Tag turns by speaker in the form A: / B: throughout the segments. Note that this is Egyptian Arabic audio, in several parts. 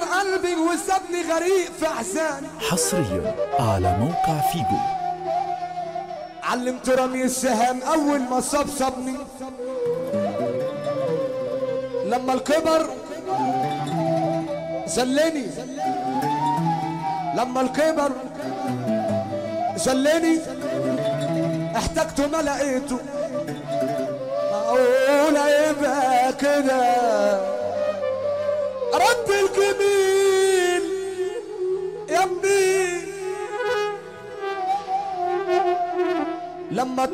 A: قلبي وسابني غريق في احزاني
B: حصريا على موقع فيجو
A: علمت رمي السهام اول ما صبصبني لما الكبر زلني لما الكبر زلني احتجته ما لقيته اقول يبقى كده رد الجميل يا ابني لما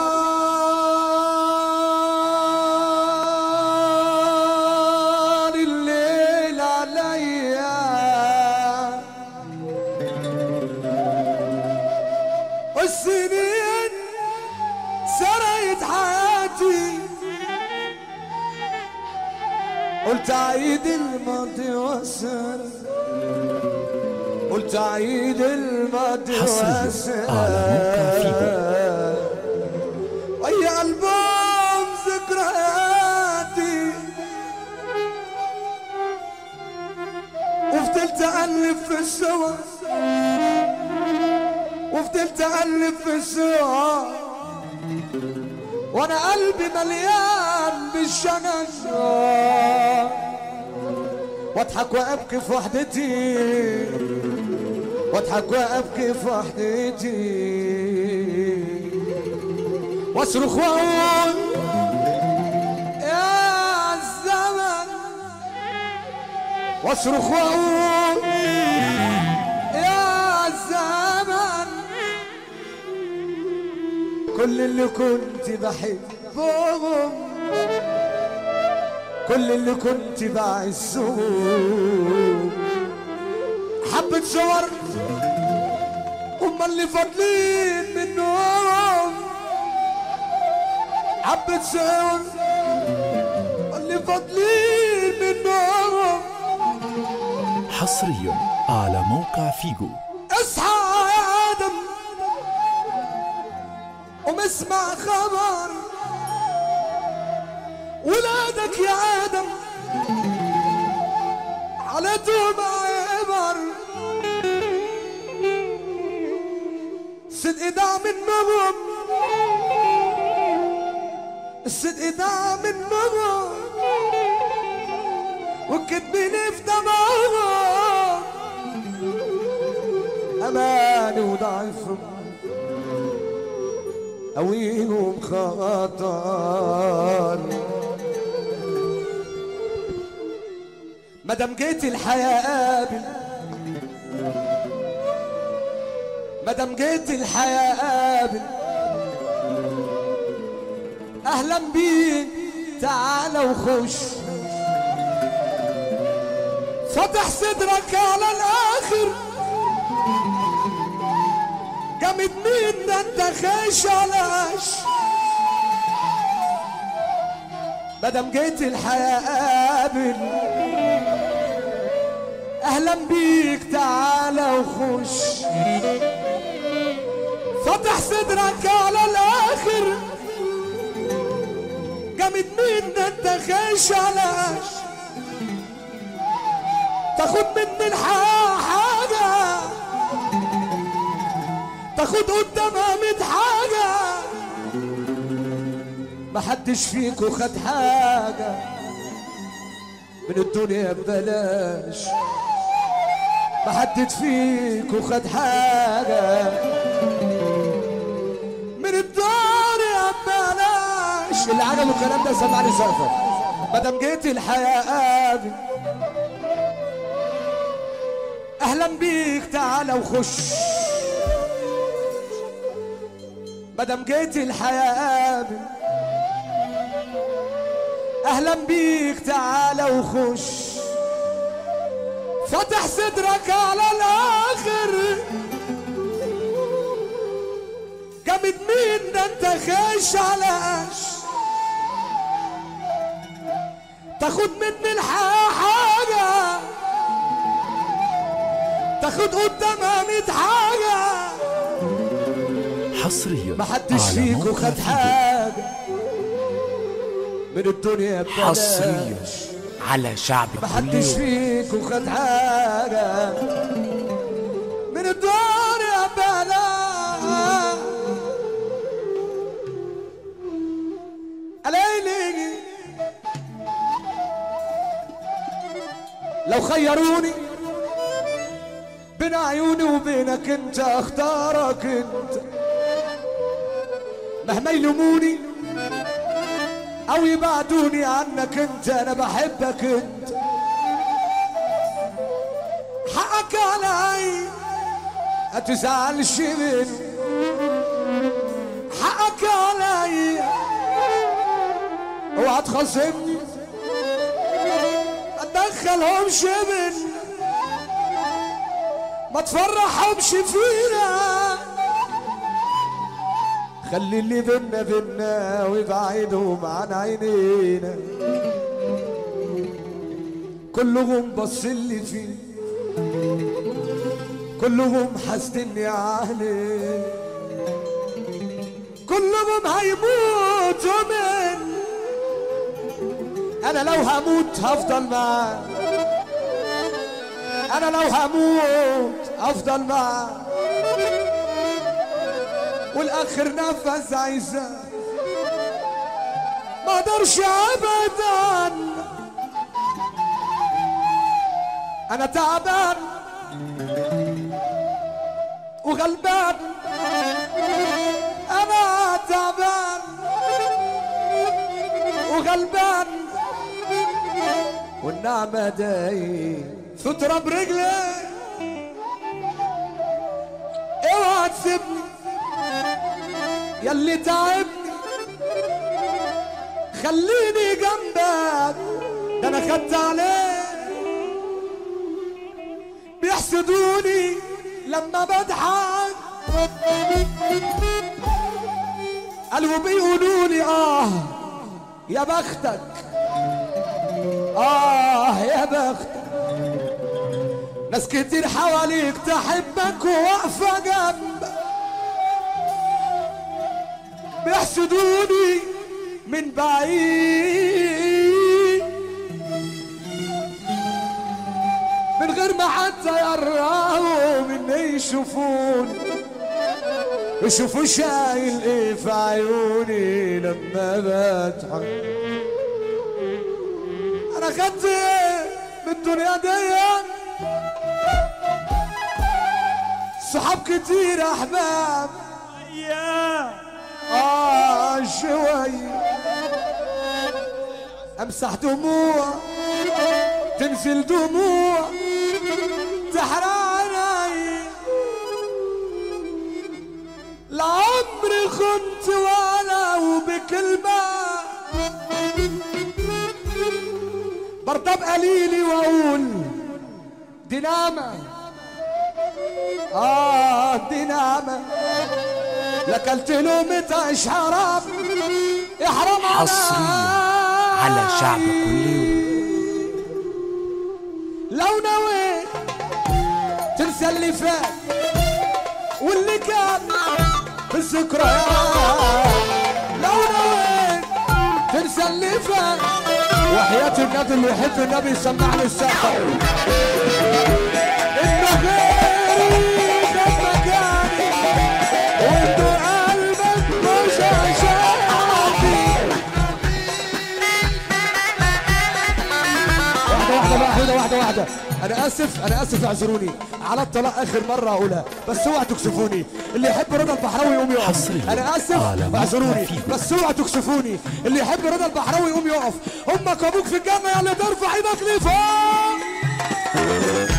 A: طال الليل عليا والسنين سرقت حياتي قلت عيد الماضي واسر قلت عيد الماضي
B: حصرياً
A: واسر
B: على موقع فيجو.
A: ويا ألبوم ذكرياتي وفضلت ألف في الصور وفضلت ألف في الصور وأنا قلبي مليان بالشنن واضحك وابكي في وحدتي واضحك وابكي في وحدتي واصرخ واقول يا الزمن واصرخ واقول يا الزمن كل اللي كنت بحبهم كل اللي كنت بعزهم حبة صور هم اللي فاضلين منهم حبة صور اللي فاضلين منهم
B: حصريا على موقع فيجو
A: اصحى يا ادم قوم اسمع خبر ولادك يا ادم على دوم عبر صدق ده منهم الصدق ده منهم والكذبين في دمهم أماني وضعفهم أويهم خطر مدام جيت الحياة قابل مدام جيت الحياة قابل أهلا بيك تعال وخش فتح صدرك على الآخر جامد مين ده انت خاش علاش مادام جيت الحياة قابل اهلا بيك تعالى وخش فتح صدرك على الاخر جامد مين ده انت خاش علاش تاخد مني الحياة حاجة تاخد قدامها ميت حاجة محدش فيكو خد حاجة من الدنيا ببلاش محدش فيكو خد حاجة من الدنيا ببلاش اللي عجبه الكلام ده سمعني سقفة مادام جيت الحياة قابل اهلا بيك تعالى وخش مادام جيت الحياة قابل اهلا بيك تعالى وخش فتح صدرك على الاخر جامد مين ده انت خاش علاش تاخد مني الحياة حاجة تاخد قدامها ميت حاجة
B: حصريا
A: محدش
B: على
A: فيكو
B: موقع
A: خد
B: فيجو
A: حاجة من الدنيا ببلاش
C: حصريا على شعب كل
A: محدش
C: يوم
A: فيكو فيك وخد حاجة من الدار يا بلا عليلي لو خيروني بين عيوني وبينك انت اختارك انت مهما يلوموني او يبعدوني عنك انت انا بحبك انت حقك علي ما تزعلش مني حقك علي اوعى تخاصمني ما تدخلهمش مني ما تفرحهمش فينا خلي اللي بينا بينا ويبعدهم عن عينينا كلهم بص اللي فيه كلهم حاسدني عليه كلهم هيموتوا من انا لو هموت هفضل معاه انا لو هموت افضل معاه والاخر نفس عايزة ما اقدرش ابدا انا تعبان وغلبان انا تعبان وغلبان والنعمة داي سترة برجلي اوعى تسيبني ياللي تعبني خليني جنبك ده انا خدت عليه بيحسدوني لما بضحك قالوا بيقولوا لي اه يا بختك اه يا بختك ناس كتير حواليك تحبك وواقفة جنبك بيحسدوني من بعيد من غير ما حتى يقربوا مني يشوفوني يشوفوا شايل ايه في عيوني لما بضحك انا خدت ايه من الدنيا دي صحاب كتير احباب اه شوي امسح دموع تنزل دموع تحرق عيني لعمري خنت ولو بكلمة برضى قليلي واقول دي نعمة اه دي نعمة لكلت لقمة عيش حرام يحرم
C: حصرياً على شعب كل يوم
A: لو نويت تنسى اللي فات واللي كان في الذكريات لو نويت تنسى اللي فات وحياة النبي اللي يحب النبي يسمعني السقف انه غيري خد مكاني وانت قلبك مش عشاني واحدة واحدة بقى واحدة واحدة واحدة أنا آسف أنا آسف اعذروني على الطلاق آخر مرة أقولها بس اوعى تكسفوني اللي يحب رضا البحراوي يقوم يقف
B: حصرياً
A: أنا آسف
B: على موقع
A: اعذروني
B: فيجو.
A: بس اوعى تكسفوني اللي يحب رضا البحراوي يقوم يقف أمك وأبوك في الجنة يا اللي ترفع إيدك لفوق